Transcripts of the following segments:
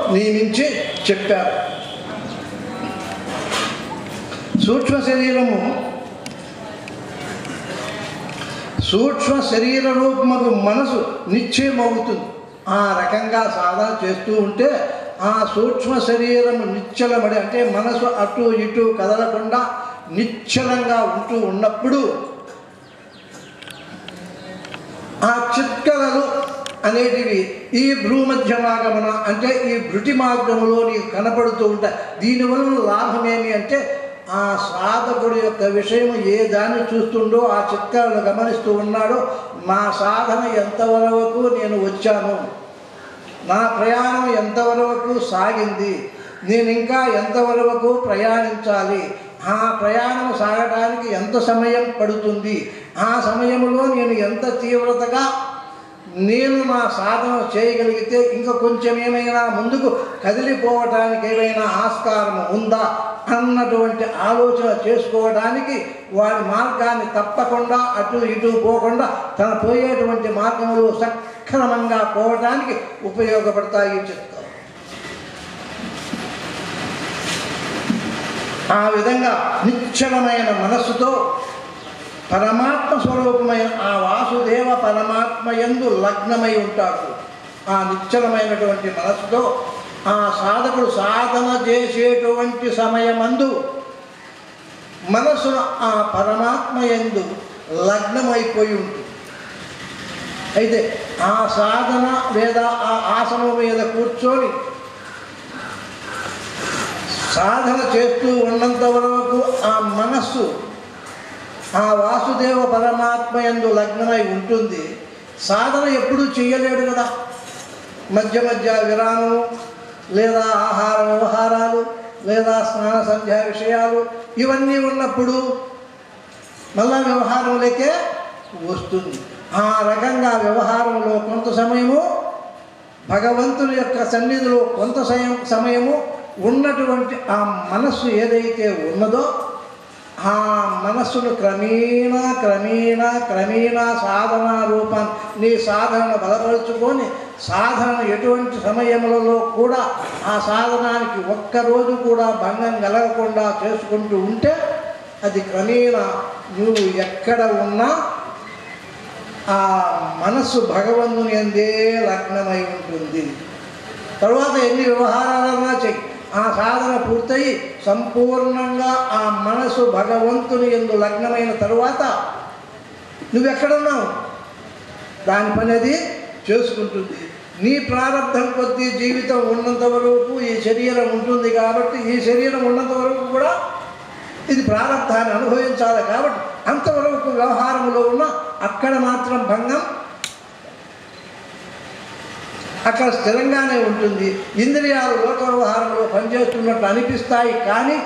నియమించి చెప్పారు సూక్ష్మ శరీరము సూక్ష్మ శరీర రూపముకు మనసు నిశ్చయమవుతుంది ఆ రకంగా సాధన చేస్తూ ఉంటే ఆ సూక్ష్మ శరీరము నిశ్చలమడి అంటే మనసు అటు ఇటు కదలకుండా నిశ్చలంగా ఉంటూ ఉన్నప్పుడు ఆ చిట్కలలు అనేటివి ఈ భ్రూమధ్యమాగమన అంటే ఈ భృటి మార్గములో నీకు కనపడుతూ ఉంటాయి దీనివల్ల లాభమేమి అంటే ఆ సాధకుడి యొక్క విషయం ఏ దాన్ని చూస్తుండో ఆ చిట్కాలను గమనిస్తూ ఉన్నాడో నా సాధన ఎంతవరకు నేను వచ్చాను నా ప్రయాణం ఎంతవరకు సాగింది నేను ఇంకా ఎంతవరకు ప్రయాణించాలి ఆ ప్రయాణం సాగడానికి ఎంత సమయం పడుతుంది ఆ సమయంలో నేను ఎంత తీవ్రతగా నేను నా సాధన చేయగలిగితే ఇంకా కొంచెం ఏమైనా ముందుకు కదిలిపోవటానికి ఏమైనా ఆస్కారం ఉందా అన్నటువంటి ఆలోచన చేసుకోవడానికి వాడి మార్గాన్ని తప్పకుండా అటు ఇటు పోకుండా తన పోయేటువంటి మార్గంలో సక్రమంగా పోవటానికి ఉపయోగపడతాయి ఈ చిత్తం ఆ విధంగా నిశ్చలమైన మనస్సుతో పరమాత్మ స్వరూపమైన ఆ వాసుదేవ పరమాత్మ యందు లగ్నమై ఉంటాడు ఆ నిశ్చలమైనటువంటి మనస్సుతో ఆ సాధకుడు సాధన చేసేటువంటి సమయమందు మనస్సును ఆ పరమాత్మ యందు లగ్నమైపోయి ఉంటుంది అయితే ఆ సాధన లేదా ఆ ఆసనం మీద కూర్చొని సాధన చేస్తూ ఉన్నంత వరకు ఆ మనస్సు ఆ వాసుదేవ పరమాత్మ యందు లగ్నమై ఉంటుంది సాధన ఎప్పుడూ చేయలేడు కదా మధ్య మధ్య విరామము లేదా ఆహార వ్యవహారాలు లేదా స్నాన సంధ్యా విషయాలు ఇవన్నీ ఉన్నప్పుడు మళ్ళా వ్యవహారంలోకే వస్తుంది ఆ రకంగా వ్యవహారంలో కొంత సమయము భగవంతుని యొక్క సన్నిధిలో కొంత సమయం సమయము ఉన్నటువంటి ఆ మనస్సు ఏదైతే ఉన్నదో ఆ మనస్సును క్రమేణా క్రమేణా క్రమేణా సాధన రూపాన్ని నీ సాధనను బలపరుచుకొని సాధన ఎటువంటి సమయములలో కూడా ఆ సాధనానికి ఒక్కరోజు కూడా భంగం కలగకుండా చేసుకుంటూ ఉంటే అది క్రమేణా నువ్వు ఎక్కడ ఉన్నా ఆ మనస్సు భగవంతుని అందే లగ్నమై ఉంటుంది తరువాత ఎన్ని వ్యవహారాలన్నా చెయ్యి ఆ సాధన పూర్తయి సంపూర్ణంగా ఆ మనసు భగవంతుని ఎందు లగ్నమైన తరువాత నువ్వెక్కడున్నావు దాని పని అది చేసుకుంటుంది నీ ప్రారంభం కొద్దీ జీవితం ఉన్నంత వరకు ఈ శరీరం ఉంటుంది కాబట్టి ఈ శరీరం ఉన్నంత వరకు కూడా ఇది ప్రారంధాన్ని అనుభవించాలి కాబట్టి అంతవరకు వ్యవహారంలో ఉన్న అక్కడ మాత్రం భంగం అక్కడ స్థిరంగానే ఉంటుంది ఇంద్రియాలు లోక వ్యవహారంలో పనిచేస్తున్నట్టు అనిపిస్తాయి కానీ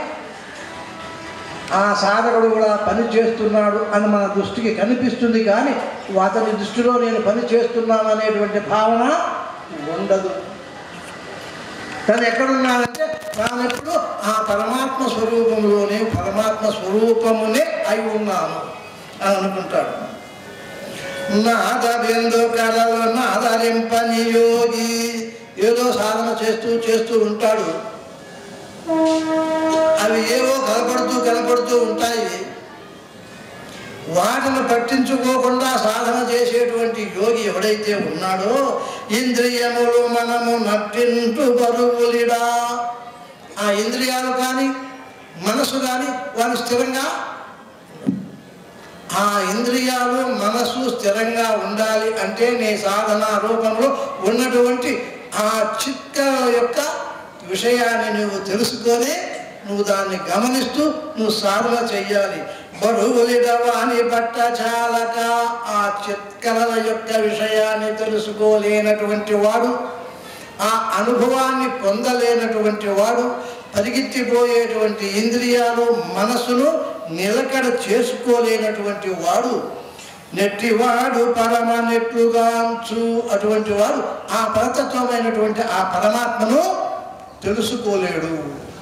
ఆ సాధకుడు కూడా పని చేస్తున్నాడు అని మన దృష్టికి కనిపిస్తుంది కానీ అతని దృష్టిలో నేను పని చేస్తున్నాను అనేటువంటి భావన ఉండదు తను ఎక్కడున్నాడంటే తానెప్పుడు ఆ పరమాత్మ స్వరూపంలోనే పరమాత్మ స్వరూపమునే అయి ఉన్నాను అని అనుకుంటాడు నాద బిందు కళలు నాదరింపని యోగి ఏదో సాధన చేస్తూ చేస్తూ ఉంటాడు అవి ఏవో కనపడుతూ కనపడుతూ ఉంటాయి వాటిని పట్టించుకోకుండా సాధన చేసేటువంటి యోగి ఎవడైతే ఉన్నాడో ఇంద్రియములు మనము నట్టింటు బరువులిడా ఆ ఇంద్రియాలు కానీ మనసు కానీ వారు స్థిరంగా ఆ ఇంద్రియాలు మనసు స్థిరంగా ఉండాలి అంటే నీ సాధన రూపంలో ఉన్నటువంటి ఆ చిత్త యొక్క విషయాన్ని నువ్వు తెలుసుకొని నువ్వు దాన్ని గమనిస్తూ నువ్వు సాధన చెయ్యాలి బరువులిడవాని పట్ట చాలక ఆ చిత్కలల యొక్క విషయాన్ని తెలుసుకోలేనటువంటి వాడు ఆ అనుభవాన్ని పొందలేనటువంటి వాడు పరిగెత్తిపోయేటువంటి ఇంద్రియాలు మనసును నిలకడ చేసుకోలేనటువంటి వాడు నెట్టివాడు పరమ నెట్టుగాంచు అటువంటి వాడు ఆ పరతత్వమైనటువంటి ఆ పరమాత్మను తెలుసుకోలేడు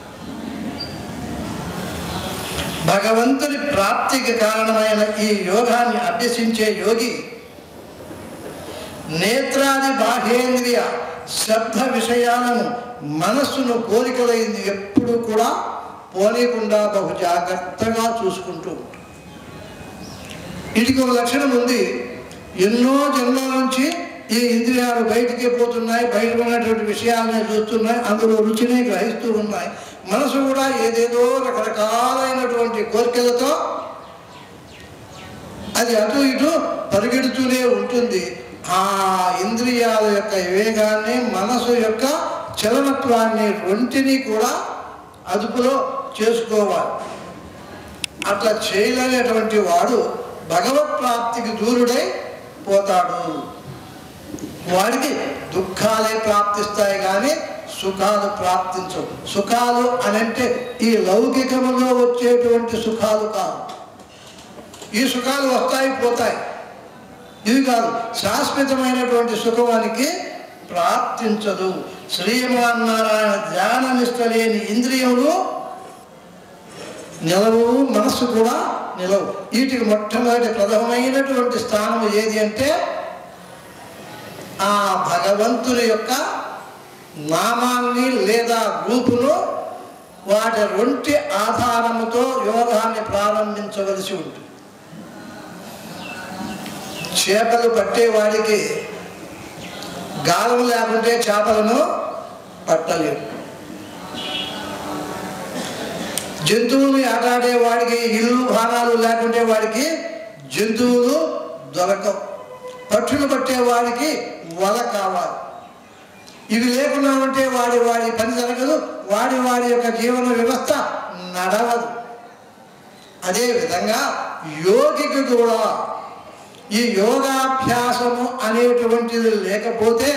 భగవంతుని ప్రాప్తికి కారణమైన ఈ యోగాన్ని అభ్యసించే యోగి నేత్రాది బాహ్యేంద్రియ శబ్ద విషయాలను మనస్సును కోరికలైంది ఎప్పుడు కూడా పోనీకుండా బహు జాగ్రత్తగా చూసుకుంటూ ఉంటుంది వీటికి ఒక లక్షణం ఉంది ఎన్నో జన్మల నుంచి ఈ ఇంద్రియాలు బయటికి పోతున్నాయి బయట ఉన్నటువంటి విషయాలనే చూస్తున్నాయి అందులో రుచిని గ్రహిస్తూ ఉన్నాయి మనసు కూడా ఏదేదో రకరకాలైనటువంటి కోరికలతో అది అటు ఇటు పరిగెడుతూనే ఉంటుంది ఆ ఇంద్రియాల యొక్క వేగాన్ని మనసు యొక్క చలనత్వాన్ని రెంటిని కూడా అదుపులో చేసుకోవాలి అట్లా చేయలేనటువంటి వాడు భగవత్ ప్రాప్తికి దూరుడై పోతాడు వాడికి దుఃఖాలే ప్రాప్తిస్తాయి కానీ సుఖాలు ప్రాప్తించవు సుఖాలు అనంటే ఈ లౌకికములో వచ్చేటువంటి సుఖాలు కాదు ఈ సుఖాలు వస్తాయి పోతాయి ఇది కాదు శాశ్వతమైనటువంటి సుఖమానికి ప్రాప్తించదు శ్రీమన్నారాయణ ధ్యాన నిష్ట లేని ఇంద్రియములు నిలవు మనస్సు కూడా నిలవు వీటికి మొట్టమొదటి ప్రథమైనటువంటి స్థానం ఏది అంటే ఆ భగవంతుని యొక్క నామాన్ని లేదా రూపును వాటి రొంటి ఆధారముతో యోగాన్ని ప్రారంభించవలసి ఉంటుంది చేపలు పట్టేవాడికి గాలం లేకుంటే చేపలను పట్టలేడు జంతువులు ఆటాడే వాడికి ఇల్లు భాగాలు లేకుంటే వాడికి జంతువులు దొరకవు పక్షులు పట్టే వాడికి వల కావాలి ఇవి లేకుండా ఉంటే వాడి వాడి పని జరగదు వాడి వాడి యొక్క జీవన వ్యవస్థ నడవదు అదే విధంగా యోగికి కూడా ఈ యోగాభ్యాసము అనేటువంటిది లేకపోతే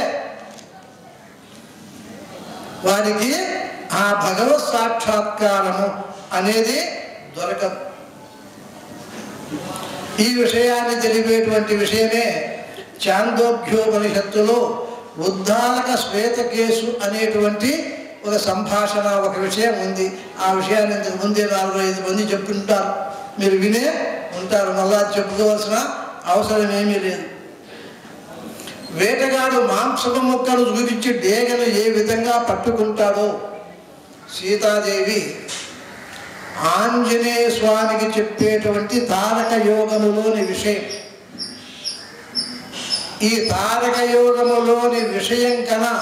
వారికి ఆ భగవత్ సాక్షాత్కారము అనేది దొరకదు ఈ విషయాన్ని తెలిపేటువంటి విషయమే చాందోగ్యోపనిషత్తులో ఉద్దాలక శ్వేతకేశు అనేటువంటి ఒక సంభాషణ ఒక విషయం ఉంది ఆ విషయాన్ని ఇంతకు ముందే నాలుగు ఐదు మంది చెప్తుంటారు మీరు వినే ఉంటారు మళ్ళా చెప్పుకోవాల్సిన అవసరం ఏమీ లేదు వేటగాడు మాంసపు ముక్కను చూపించి డేగను ఏ విధంగా పట్టుకుంటాడో సీతాదేవి ఆంజనేయ స్వామికి చెప్పేటువంటి తారక యోగములోని విషయం ఈ తారక యోగములోని విషయం కన్నా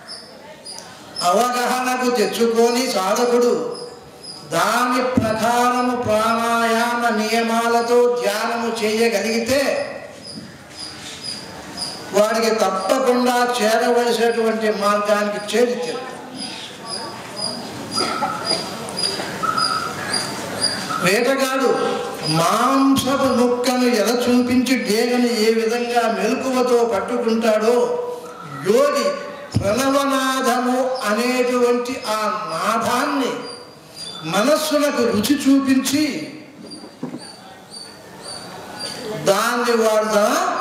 అవగాహనకు తెచ్చుకొని సాధకుడు దాని ప్రకారము ప్రాణాయామ నియమాలతో ధ్యానము చేయగలిగితే వాడికి తప్పకుండా చేరవలసినటువంటి మార్గానికి చేరి తీరుతాడు. వేటగాడు మాంసపు ముక్కను ఎల చూపించి డేగను ఏ విధంగా మెలకువతో పట్టుకుంటాడో యోగి ప్రణవనాదము అనేటువంటి ఆ నాదాన్ని మనస్సులకు రుచి చూపించి దాన్ని వాడు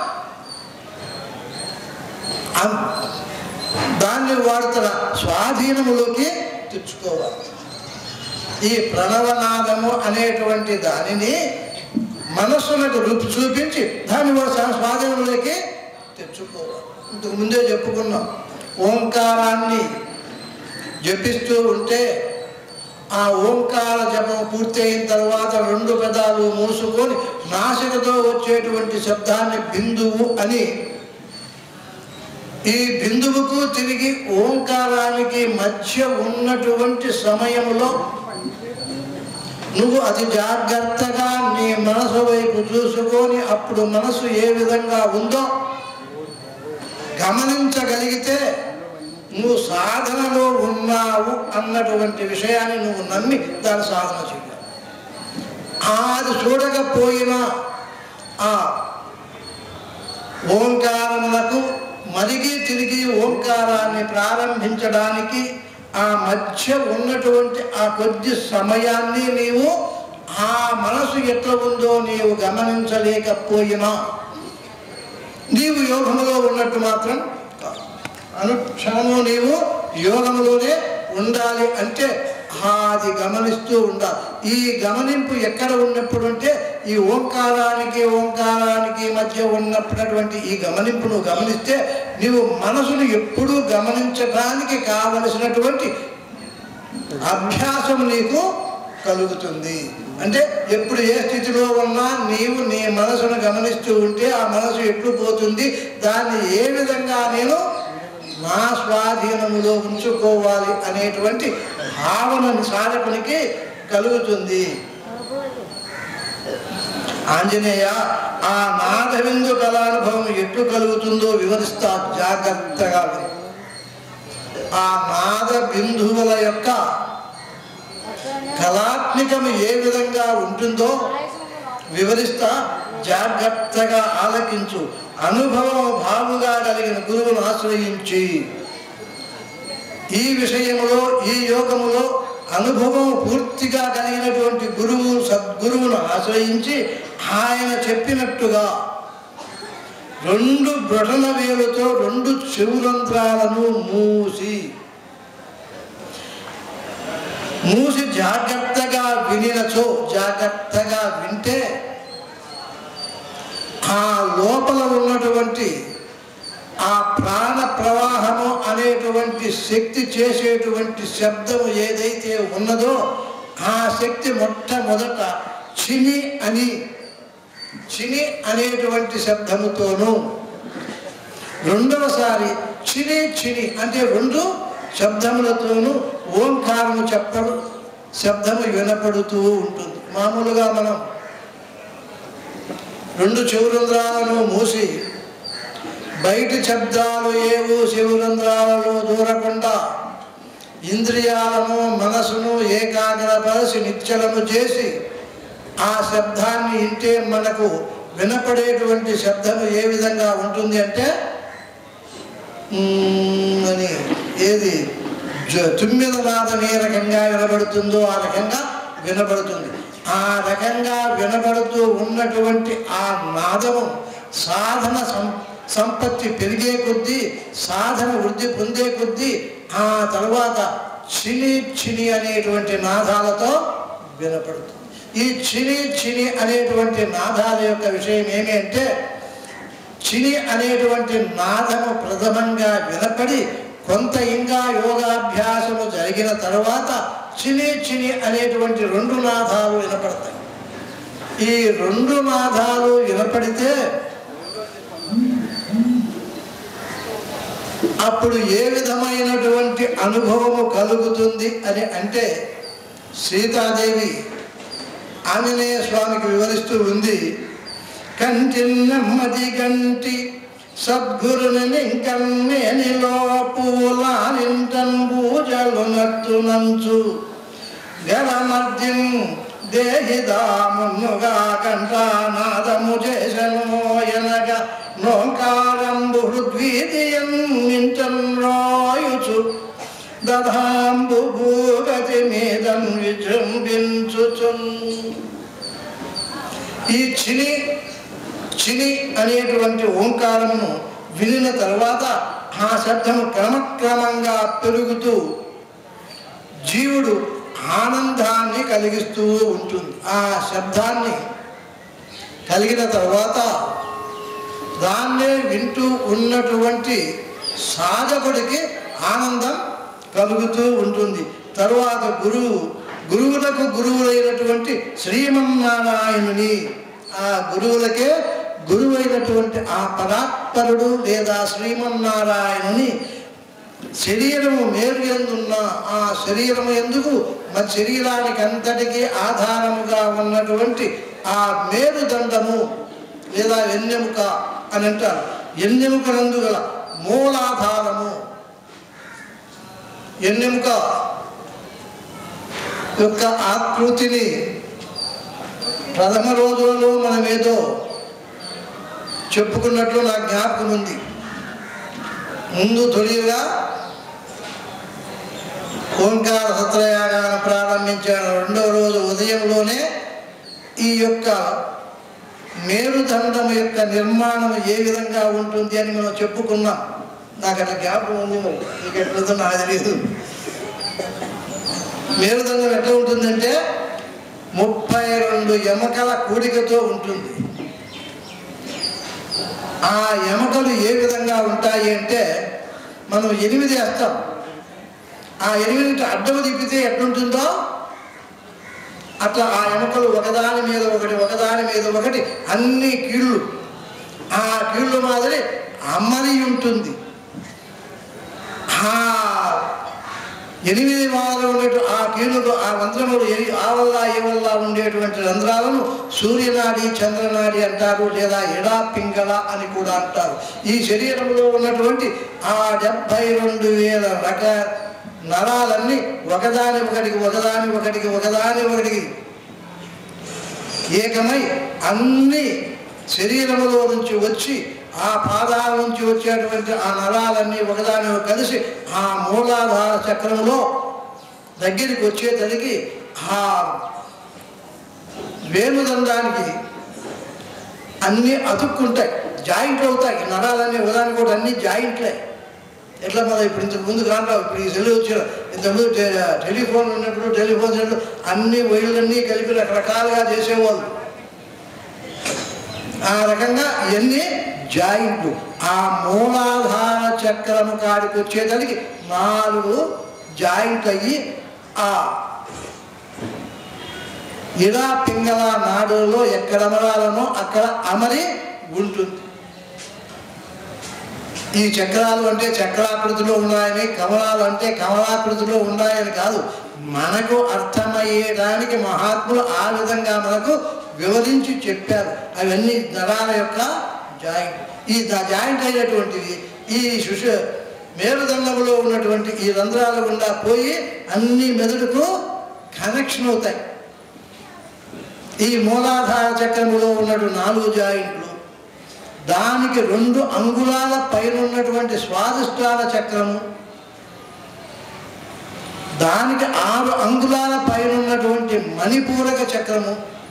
అం- దాన్ని వాడు తన స్వాధీనములోకి తెచ్చుకోవాలి ఈ ప్రణవనాదము అనేటువంటి దానిని మనస్సులకు రుచి చూపించి దాన్ని వాడు తన స్వాధీనంలోకి తెచ్చుకోవాలి ఇంతకు ముందే చెప్పుకున్నాం ఓంకారాన్ని జపిస్తూ ఉంటే ఆ ఓంకార జపం పూర్తయిన తర్వాత రెండు పెదాలు మూసుకొని నాసికతో వచ్చేటువంటి శబ్దాన్ని బిందువు అని ఈ బిందువుకు తిరిగి ఓంకారానికి మధ్య ఉన్నటువంటి సమయంలో నువ్వు అతి జాగ్రత్తగా నీ మనసు వైపు చూసుకొని అప్పుడు మనసు ఏ విధంగా ఉందో గమనించగలిగితే నువ్వు సాధనలో ఉన్నావు అన్నటువంటి విషయాన్ని నువ్వు నమ్మి దాని సాధన చేయాలి ఆ అది చూడకపోయినా ఆ ఓంకారములకు మరిగి తిరిగి ఓంకారాన్ని ప్రారంభించడానికి ఆ మధ్య ఉన్నటువంటి ఆ కొద్ది సమయాన్ని నీవు ఆ మనసు ఎట్లా ఉందో నీవు గమనించలేకపోయినా నీవు యోగములో ఉన్నట్టు మాత్రం కాదు. అనుక్షణము నీవు యోగములోనే ఉండాలి అంటే ఆ అది గమనిస్తూ ఉండాలి ఈ గమనింపు ఎక్కడ ఉన్నప్పుడు అంటే ఈ ఓంకారానికి ఓంకారానికి మధ్య ఉన్నటువంటి ఈ గమనింపు నువ్వు గమనిస్తే నీవు మనసును ఎప్పుడూ గమనించడానికి కావలసినటువంటి అభ్యాసం నీకు కలుగుతుంది అంటే ఎప్పుడు ఏ స్థితిలో ఉన్నా నీవు నీ మనసును గమనిస్తూ ఉంటే ఆ మనసు ఎట్లు పోతుంది దాన్ని ఏ విధంగా నేను నా స్వాధీనములో ఉంచుకోవాలి అనేటువంటి భావన సాధకునికి కలుగుతుంది ఆంజనేయ ఆ నాదవిందు కళానుభవం ఎట్లు కలుగుతుందో వివరిస్తా జాగ్రత్తగా విను. ఆ నాద బిందువుల యొక్క కళాత్మికము ఏ విధంగా ఉంటుందో వివరిస్తా జాగ్రత్తగా ఆలకించు అనుభవం భావుగా కలిగిన గురువును ఆశ్రయించి ఈ విషయములో ఈ యోగములో అనుభవం పూర్తిగా కలిగినటువంటి గురువు సద్గురువును ఆశ్రయించి ఆయన చెప్పినట్టుగా రెండు బ్రొటన వేలుతో రెండు చెవురంధ్రాలను మూసి మూసి జాగ్రత్తగా వినినచో జాగ్రత్తగా వింటే ఆ లోపల ఉన్నటువంటి ఆ ప్రాణ ప్రవాహము అనేటువంటి శక్తి చేసేటువంటి శబ్దము ఏదైతే ఉన్నదో ఆ శక్తి మొట్టమొదట చిని అని చిని అనేటువంటి శబ్దముతోనూ రెండవసారి చిని చిని అంటే రెండు శబ్దములతోనూ ఓంకారము చెప్పడు శబ్దము వినపడుతూ ఉంటుంది మామూలుగా మనం రెండు చెవురంధ్రాలను మూసి బయటి శబ్దాలు ఏవు శివరంధ్రాలలో దూరకుండా ఇంద్రియాలను మనసును ఏకాగ్రపరిచి నిత్యలము చేసి ఆ శబ్దాన్ని వింటే మనకు వినపడేటువంటి శబ్దము ఏ విధంగా ఉంటుంది అంటే మ్మ్ అని ఏది జ- తుమ్మిద నాదం ఏ రకంగా వినబడుతుందో ఆ రకంగా వినబడుతుంది ఆ రకంగా వినబడుతూ ఉన్నటువంటి ఆ నాదము సాధన సం సంపత్తి పెరిగే కొద్దీ సాధన వృద్ధి పొందే కొద్దీ ఆ తర్వాత చిని చిని అనేటువంటి నాదాలతో వినపడుతుంది ఈ చిని చిని అనేటువంటి నాదాల యొక్క విషయం ఏమి అంటే చిని అనేటువంటి నాదము ప్రథమంగా వినపడి కొంత ఇంకా యోగాభ్యాసము జరిగిన తర్వాత చిని చిని అనేటువంటి రెండు నాదాలు వినపడతాయి ఈ రెండు నాదాలు వినపడితే అప్పుడు ఏ విధమైనటువంటి అనుభవము కలుగుతుంది అని అంటే సీతాదేవి ఆంజనేయ స్వామికి వివరిస్తూ ఉంది కంటి నెమ్మది గంటి సద్గురుని నింకన్నేనిలో పూలానింటన్ పూజలు నట్టునంచు గరమర్జిన్ దేహిదాముగా కంఠానాదము చేసను ఎనగా నోంకారంబు హృద్వీతియం నింటన్ రాయుచు దధాంబు భూగతి మీదం విజృంభించుచున్ ఈ చిని చిని అనేటువంటి ఓంకారమును వినిన తర్వాత ఆ శబ్దము క్రమక్రమంగా పెరుగుతూ జీవుడు ఆనందాన్ని కలిగిస్తూ ఉంటుంది ఆ శబ్దాన్ని కలిగిన తర్వాత దాన్నే వింటూ ఉన్నటువంటి సాధకుడికి ఆనందం కలుగుతూ ఉంటుంది తరువాత గురువు గురువులకు గురువులైనటువంటి శ్రీమన్నారాయణుని ఆ గురువులకే గురువైనటువంటి ఆ పరాత్పరుడు లేదా శ్రీమన్నారాయణుని శరీరము మేలు ఎందున్న ఆ శరీరము ఎందుకు మన శరీరానికి అంతటికీ ఆధారముగా ఉన్నటువంటి ఆ మేరుదండము లేదా వెన్నెముక అని అంటారు ఎన్నెముకనందు గల మూలాధారము ఎన్నెముక యొక్క ఆకృతిని ప్రథమ రోజులలో మనం ఏదో చెప్పుకున్నట్లు నా జ్ఞాపకం ఉంది ముందు తొలిగా ఓంకార సత్రయాగాన్ని ప్రారంభించాను రెండో రోజు ఉదయంలోనే ఈ యొక్క మేరుదండం యొక్క నిర్మాణం ఏ విధంగా ఉంటుంది అని మనం చెప్పుకున్నాం నాకు అట్లా జ్ఞాపకం ఉంది మరి నీకు ఎట్లుందో నాకు తెలియదు మేరుదండం ఎట్లా ఉంటుందంటే ముప్పై రెండు ఎముకల కూడికతో ఉంటుంది ఆ ఎముకలు ఏ విధంగా ఉంటాయి అంటే మనం ఎనిమిది వేస్తాం ఆ ఎనిమిది అడ్డము తిప్పితే ఎట్లుంటుందో అట్లా ఆ ఎముకలు ఒకదాని మీద ఒకటి ఒకదాని మీద ఒకటి అన్ని కీళ్ళు ఆ కీళ్ళు మాదిరి అమ్మని ఉంటుంది ఆ ఎనిమిది వారాలు ఉండేటు ఆ కీళ్ళకు ఆ మంత్రములు ఎని ఆ వల్ల ఈ వల్ల ఉండేటువంటి రంధ్రాలను సూర్యనాడి చంద్రనాడి అంటారు లేదా ఎడా పింగళ అని కూడా అంటారు ఈ శరీరంలో ఉన్నటువంటి ఆ డెబ్భై రెండు వేల రక నరాలన్నీ ఒకదాని ఒకటికి ఒకదాని ఒకటికి ఒకదాని ఒకటికి ఏకమై అన్ని శరీరములో నుంచి వచ్చి ఆ పాదాల నుంచి వచ్చేటువంటి ఆ నరాలన్నీ ఒకదాని కలిసి ఆ మూలాధార చక్రంలో దగ్గరికి వచ్చేసరికి ఆ వేణుదండానికి అన్నీ అతుక్కుంటాయి జాయింట్లు అవుతాయి ఈ నరాలన్నీ ఒకదాని కూడా అన్ని జాయింట్లే ఎట్లా మన ఇప్పుడు ఇంతకు ముందు కాంటావు ఇప్పుడు ఈ సెల్ వచ్చిన ఇంతకుముందు టె- టెలిఫోన్ ఉన్నప్పుడు టెలిఫోన్ సెల్ అన్ని వైర్లన్నీ కలిపి రకరకాలుగా చేసేవాళ్ళు ఆ రకంగా ఇవన్నీ జాయింట్లు ఆ మూలాధార చక్రము కాడికి వచ్చేదానికి నాలుగు జాయింట్లు అయ్యి ఆ ఇరా పింగళ నాడులో ఎక్కడ అమరాలనో అక్కడ అమరి ఉంటుంది ఈ చక్రాలు అంటే చక్రాకృతిలో ఉన్నాయని కమలాలు అంటే కమలాకృతిలో ఉన్నాయని కాదు మనకు అర్థమయ్యేదానికి మహాత్ములు ఆ విధంగా మనకు వివరించి చెప్పారు అవన్నీ నరాల యొక్క జాయింట్ ఈ ద- జాయింట్ అయినటువంటివి ఈ శుష మేరుదండంలో ఉన్నటువంటి ఈ రంధ్రాల గుండా పోయి అన్ని మెదడుకు కనెక్షన్ అవుతాయి ఈ మూలాధార చక్రములో ఉన్నటువంటి నాలుగు జాయింట్లు దానికి రెండు అంగుళాల పైన ఉన్నటువంటి స్వాదిష్టాల చక్రము దానికి ఆరు అంగుళాల పైన ఉన్నటువంటి మణిపూరక చక్రము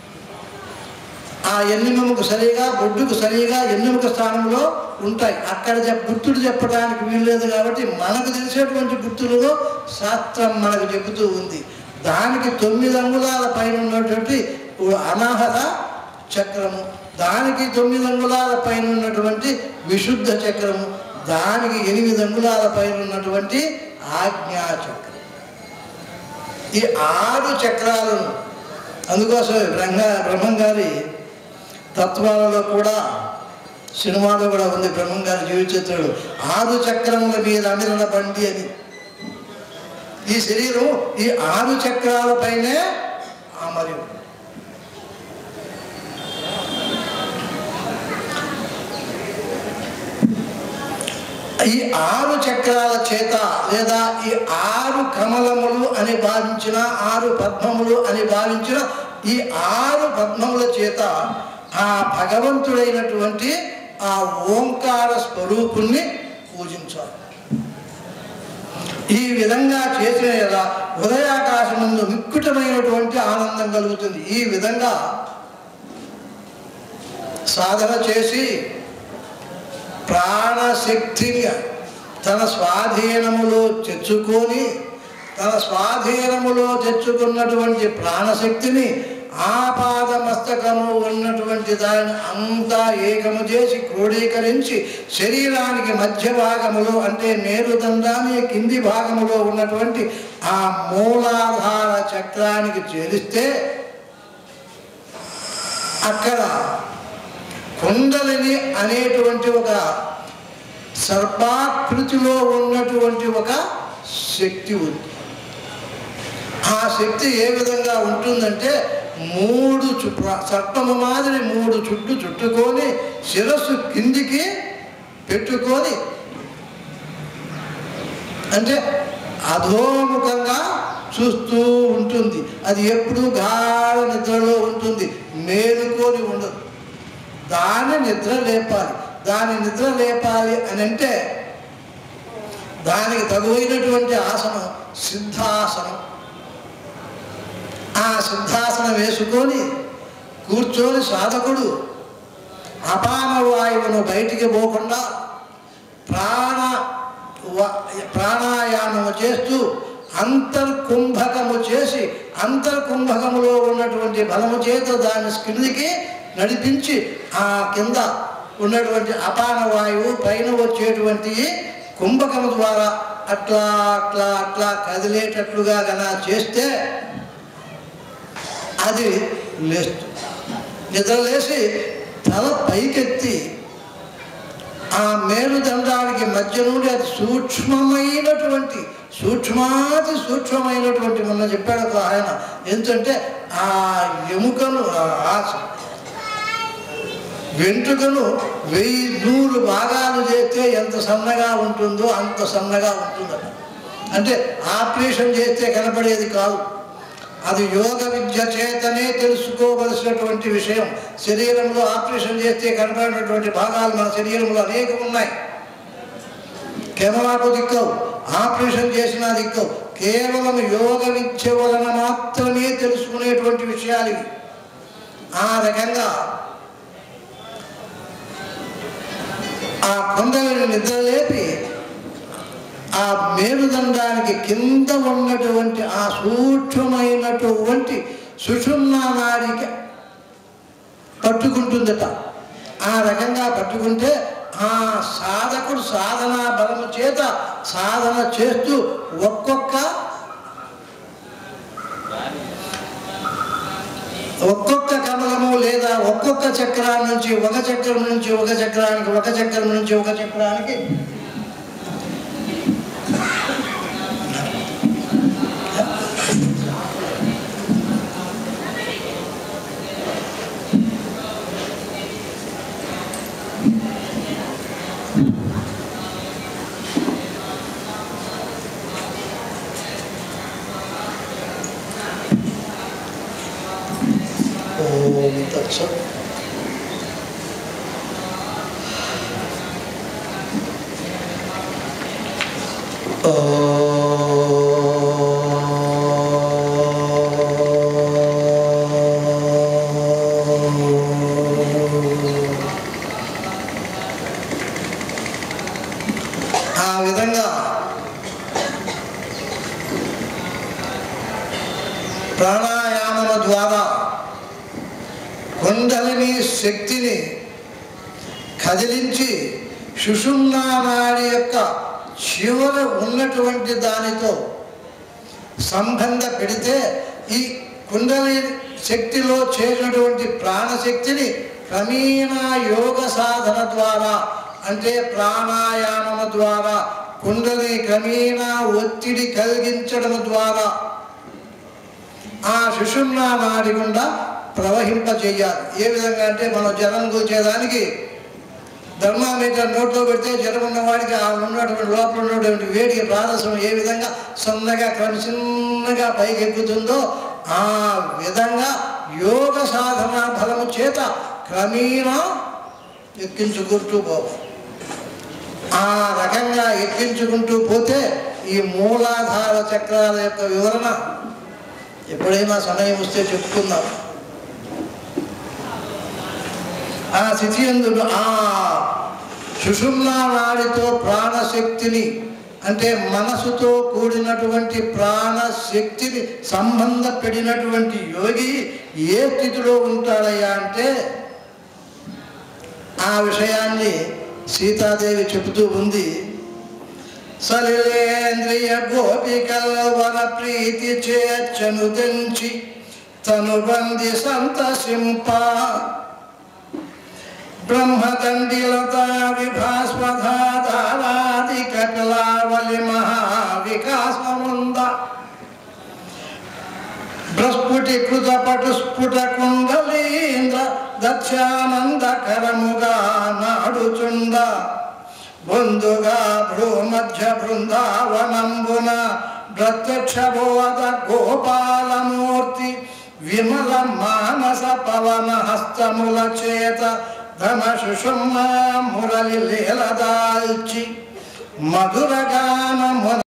ఆ ఎన్నెముకు సరిగా బొడ్డుకు సరిగా ఎన్నెముక స్థానంలో ఉంటాయి అక్కడ చెప్ గుర్తులు చెప్పడానికి వీల్లేదు కాబట్టి మనకు తెలిసేటువంటి గుర్తులలో శాస్త్రం మనకు చెబుతూ ఉంది దానికి తొమ్మిది అంగుళాల పైన ఉన్నటువంటి ఓ అనాహత చక్రము దానికి తొమ్మిది అంగుళాల పైన ఉన్నటువంటి విశుద్ధ చక్రము దానికి ఎనిమిది అంగుళాల పైన ఉన్నటువంటి ఆజ్ఞా చక్రం ఈ ఆరు చక్రాలను అందుకోసం బ్రహ్మ బ్రహ్మం గారి తత్వాలలో కూడా సినిమాలో కూడా ఉంది బ్రహ్మం గారి జీవిత చిత్రుడు ఆరు చక్రముల మీద అమిరల బండి అని ఈ శరీరం ఈ ఆరు చక్రాలపైనే అమరి ఉంది. ఈ ఆరు చక్రాల చేత లేదా ఈ ఆరు కమలములు అని భావించిన ఆరు పద్మములు అని భావించిన ఈ ఆరు పద్మముల చేత ఆ భగవంతుడైనటువంటి ఆ ఓంకార స్వరూపుణ్ణి పూజించాలి ఈ విధంగా చేసిన ఎలా ఉదయాకాశమందు వికృతమైనటువంటి ఆనందం కలుగుతుంది ఈ విధంగా సాధన చేసి ప్రాణశక్తిని తన స్వాధీనములో తెచ్చుకొని తన స్వాధీనములో తెచ్చుకున్నటువంటి ప్రాణశక్తిని ఆపాద మస్తకము ఉన్నటువంటి దాన్ని అంతా ఏకము చేసి క్రోడీకరించి శరీరానికి మధ్య భాగములో అంటే మేరుదండాన్ని కింది భాగములో ఉన్నటువంటి ఆ మూలాధార చక్రానికి చేరిస్తే అక్కడ కుండలిని అనేటువంటి ఒక సర్పాకృతిలో ఉన్నటువంటి ఒక శక్తి ఉంది ఆ శక్తి ఏ విధంగా ఉంటుందంటే మూడు చు ప్ర- సర్పము మాదిరి మూడు చుట్టు చుట్టుకొని శిరస్సు కిందికి పెట్టుకొని అంటే అధోముఖంగా చూస్తూ ఉంటుంది అది ఎప్పుడూ గాఢ నిద్రలో ఉంటుంది మేలుకొని ఉండదు దాన్ని నిద్ర లేపాలి దాని నిద్ర లేపాలి అని అంటే దానికి తగువైనటువంటి ఆసనం సిద్ధాసనం ఆ సిద్ధాసనం వేసుకొని కూర్చొని సాధకుడు అపాన వాయువును బయటికి పోకుండా ప్రాణ వ- ప్రాణాయామము చేస్తూ అంతర్కుంభకము చేసి అంతర్కుంభకములో ఉన్నటువంటి బలము చేత దాని కిందికి నడిపించి ఆ కింద ఉన్నటువంటి అపాన వాయువు పైన వచ్చేటువంటి కుంభకము ద్వారా అట్లా అట్లా అట్లా కదిలేటట్లుగా గన చేస్తే అది లేస్తుంది నిద్రలేసి తల పైకెత్తి ఆ మేరుదండానికి మధ్య నుండి అది సూక్ష్మమైనటువంటి సూక్ష్మాతి సూక్ష్మమైనటువంటి మొన్న చెప్పాడు ఒక ఆయన ఏంటంటే ఆ ఎముకను ఆ వెంట్రుకను వెయ్యి నూరు భాగాలు చేస్తే ఎంత సన్నగా ఉంటుందో అంత సన్నగా ఉంటుందట అంటే ఆపరేషన్ చేస్తే కనపడేది కాదు అది యోగ విద్య చేతనే తెలుసుకోవలసినటువంటి విషయం శరీరంలో ఆపరేషన్ చేస్తే కనపడినటువంటి భాగాలు మన శరీరంలో అనేకం ఉన్నాయి కెమెరాకు దిక్కవు ఆపరేషన్ చేసినా దిక్కవు కేవలం యోగ విద్య వలన మాత్రమే తెలుసుకునేటువంటి విషయాలు ఇవి ఆ రకంగా ఆ కొండలను నిద్రలేపి ఆ మేరుదండానికి కింద ఉన్నటువంటి ఆ సూక్ష్మమైనటువంటి సుషుమ్నా నాడికి పట్టుకుంటుందట ఆ రకంగా పట్టుకుంటే ఆ సాధకుడు సాధన బలము చేత సాధన చేస్తూ ఒక్కొక్క ఒక్కొక్క కమలము లేదా ఒక్కొక్క చక్రం నుంచి ఒక చక్రం నుంచి ఒక చక్రానికి ఒక చక్రం నుంచి ఒక చక్రానికి ఓం తత్సత్ ఆ విధంగా ప్రాణాయామం ద్వారా కుండలిని శక్తిని కదిలించి సుషుమ్నా నాడి యొక్క చివర ఉన్నటువంటి దానితో సంబంధ పెడితే ఈ కుండలి శక్తిలో చేరినటువంటి ప్రాణశక్తిని క్రమేణా యోగ సాధన ద్వారా అంటే ప్రాణాయామం ద్వారా కుండలి క్రమేణా ఒత్తిడి కలిగించడం ద్వారా ఆ సుషుమ్నా నాడి గుండా ప్రవహింప చేయాలి ఏ విధంగా అంటే మనం జలం కూర్చేదానికి థర్మామీటర్ నోట్లో పెడితే జ్వరం ఉన్నవాడికి ఆ ఉన్నటువంటి లోపల ఉన్నటువంటి వేడికి ప్రాదర్శనం ఏ విధంగా సన్నగా క్రమ చిన్నగా పైకి ఎక్కుతుందో ఆ విధంగా యోగ సాధన బలము చేత క్రమేణా ఎక్కించుకుంటూ పోవాలి ఆ రకంగా ఎక్కించుకుంటూ పోతే ఈ మూలాధార చక్రాల యొక్క వివరణ ఎప్పుడైనా సమయం వస్తే చెప్పుకుందాం ఆ స్థితి ఎందు ఆ సుషుమ్నా నాడితో ప్రాణశక్తిని అంటే మనసుతో కూడినటువంటి ప్రాణశక్తిని సంబంధపడినటువంటి యోగి ఏ స్థితిలో ఉంటాడయ్యా అంటే ఆ విషయాన్ని సీతాదేవి చెబుతూ ఉంది సలిలేంద్రియ గోపికల వర ప్రీతి చేర్చను దంచి తను బంది సంతసింప బ్రహ్మదండిలత విభాస్వధారాది కపిలావలి మహావికాసముంద ప్రస్ఫుటి కృత పటు స్ఫుట కుండలీంద్ర దక్షానందకరముగా నాడుచుండ బొందుగా భ్రూమధ్య బృందావనంబున ప్రత్యక్ష బోధ గోపాలమూర్తి విమల మానస పవన హస్తముల చేత ధన సుషుమ్నా మురళి లీలదాల్చి మధురగానమున